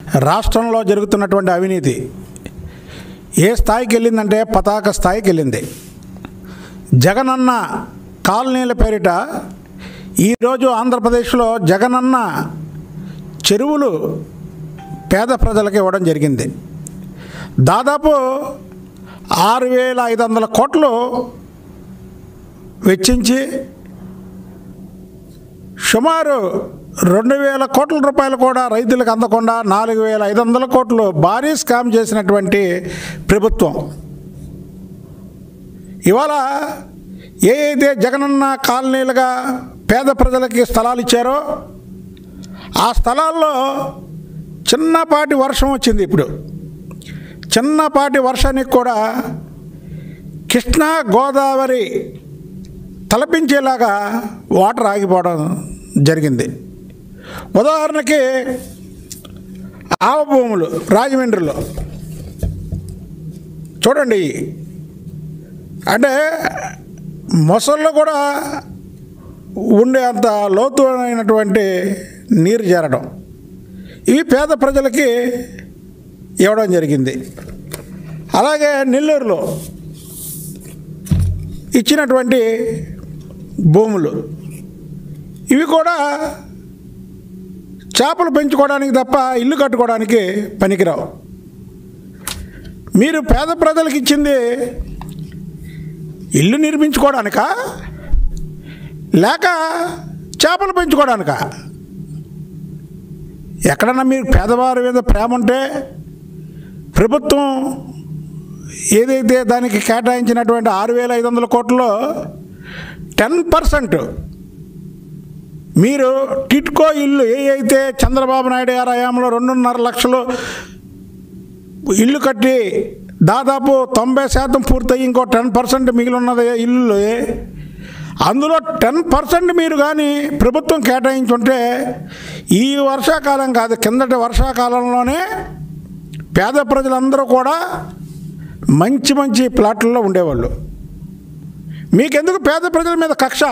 రాష్ట్రంలో జరుగుతున్నటువంటి అవినీతి ఏ స్థాయికి వెళ్ళిందంటే పతాక స్థాయికి వెళ్ళింది జగనన్న కాలనీల పేరిట ఈరోజు ఆంధ్రప్రదేశ్లో జగనన్న చెరువులు పేద ప్రజలకు ఇవ్వడం జరిగింది దాదాపు ఆరు వేల ఐదు వందల కోట్లు వెచ్చించి సుమారు రెండు వేల కోట్ల రూపాయలు కూడా రైతులకు అందకుండా నాలుగు వేల ఐదు వందల కోట్లు భారీ స్కామ్ చేసినటువంటి ప్రభుత్వం ఇవాళ ఏ అయితే జగనన్న కాలనీలుగా పేద ప్రజలకి స్థలాలు ఇచ్చారో ఆ స్థలాల్లో చిన్నపాటి వర్షం వచ్చింది ఇప్పుడు చిన్నపాటి వర్షానికి కూడా కృష్ణా గోదావరి తలపించేలాగా వాటర్ ఆగిపోవడం జరిగింది ఉదాహరణకి ఆవ భూములు రాజమండ్రిలో చూడండి అంటే మొసళ్ళు కూడా ఉండే అంత లోతైనటువంటి నీరు చేరడం ఇవి పేద ప్రజలకి ఇవ్వడం జరిగింది అలాగే నెల్లూరులో ఇచ్చినటువంటి భూములు ఇవి కూడా చేపలు పెంచుకోవడానికి తప్ప ఇల్లు కట్టుకోవడానికి పనికిరావు మీరు పేద ప్రజలకు ఇచ్చింది ఇల్లు నిర్మించుకోవడానికా లేక చేపలు పెంచుకోవడానికా ఎక్కడన్నా మీరు పేదవారి మీద ప్రేమ ఉంటే ప్రభుత్వం ఏదైతే దానికి కేటాయించినటువంటి ఆరు వేల ఐదు వందల కోట్లలో టెన్ పర్సెంట్ మీరు టిట్కో ఇల్లు ఏ అయితే చంద్రబాబు నాయుడు గారి హయాంలో రెండున్నర లక్షలు ఇల్లు కట్టి దాదాపు తొంభై శాతం పూర్తయి ఇంకో టెన్ పర్సెంట్ మిగిలి ఉన్నది ఇల్లు అందులో టెన్ పర్సెంట్ మీరు కానీ ప్రభుత్వం కేటాయించుంటే ఈ వర్షాకాలం కాదు కిందటి వర్షాకాలంలోనే పేద ప్రజలందరూ కూడా మంచి మంచి ప్లాట్లలో ఉండేవాళ్ళు మీకెందుకు పేద ప్రజల మీద కక్ష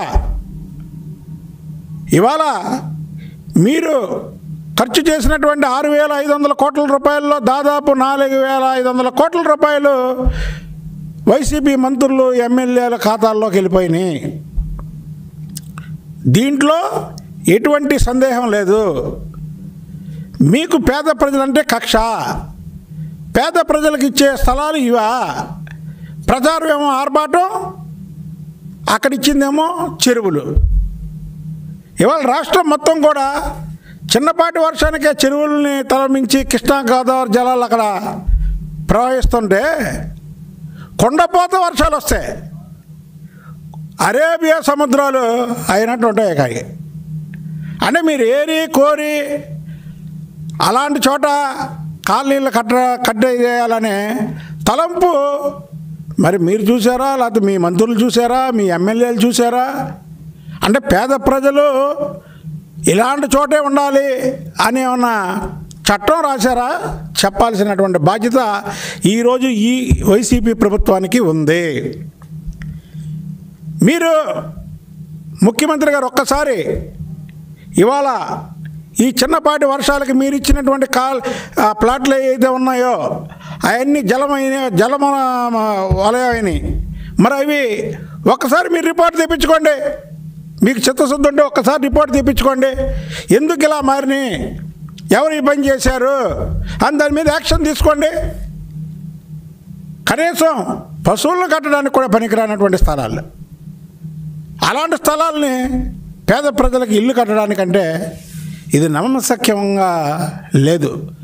ఇవాళ మీరు ఖర్చు చేసినటువంటి ఆరు వేల ఐదు వందల కోట్ల రూపాయల్లో దాదాపు నాలుగు వేల ఐదు వందల కోట్ల రూపాయలు వైసీపీ మంత్రులు ఎమ్మెల్యేల ఖాతాల్లోకి వెళ్ళిపోయినాయి దీంట్లో ఎటువంటి సందేహం లేదు మీకు పేద ప్రజలంటే కక్ష పేద ప్రజలకు ఇచ్చే స్థలాలు ఇవా ప్రచారం ఏమో ఆర్భాటం అక్కడ ఇచ్చిందేమో చెరువులు ఇవాళ రాష్ట్రం మొత్తం కూడా చిన్నపాటి వర్షానికే చెరువుల్ని తలమించి కృష్ణా గోదావరి జలాలు అక్కడ ప్రవహిస్తుంటే కొండపోత వర్షాలు వస్తాయి అరేబియా సముద్రాలు అయినట్టు ఉంటాయి ఇక్కడికి అంటే మీరు ఏరి కోరి అలాంటి చోట కాలనీలు కట్ట కట్టేయాలనే తలంపు మరి మీరు చూసారా లేకపోతే మీ మంత్రులు చూసారా మీ ఎమ్మెల్యేలు చూసారా అంటే పేద ప్రజలు ఇలాంటి చోటే ఉండాలి అని ఏమన్నా చట్టం రాశారా చెప్పాల్సినటువంటి బాధ్యత ఈరోజు ఈ వైసీపీ ప్రభుత్వానికి ఉంది మీరు ముఖ్యమంత్రి గారు ఒక్కసారి ఇవాళ ఈ చిన్నపాటి వర్షాలకి మీరు ఇచ్చినటువంటి కాల్ ఆ ప్లాట్లు ఏదైతే ఉన్నాయో అవన్నీ జలమైన జలమ వలయమైనవి మరి అవి ఒక్కసారి మీరు రిపోర్ట్ తెప్పించుకోండి మీకు చిత్తశుద్ధి ఉంటే ఒక్కసారి రిపోర్ట్ తెప్పించుకోండి ఎందుకు ఇలా మారిని ఎవరు ఈ పని చేశారు అని దాని మీద యాక్షన్ తీసుకోండి కనీసం పశువులను కట్టడానికి కూడా పనికిరానటువంటి స్థలాలు అలాంటి స్థలాల్ని పేద ప్రజలకు ఇల్లు కట్టడానికంటే ఇది నమ్మశక్యంగా లేదు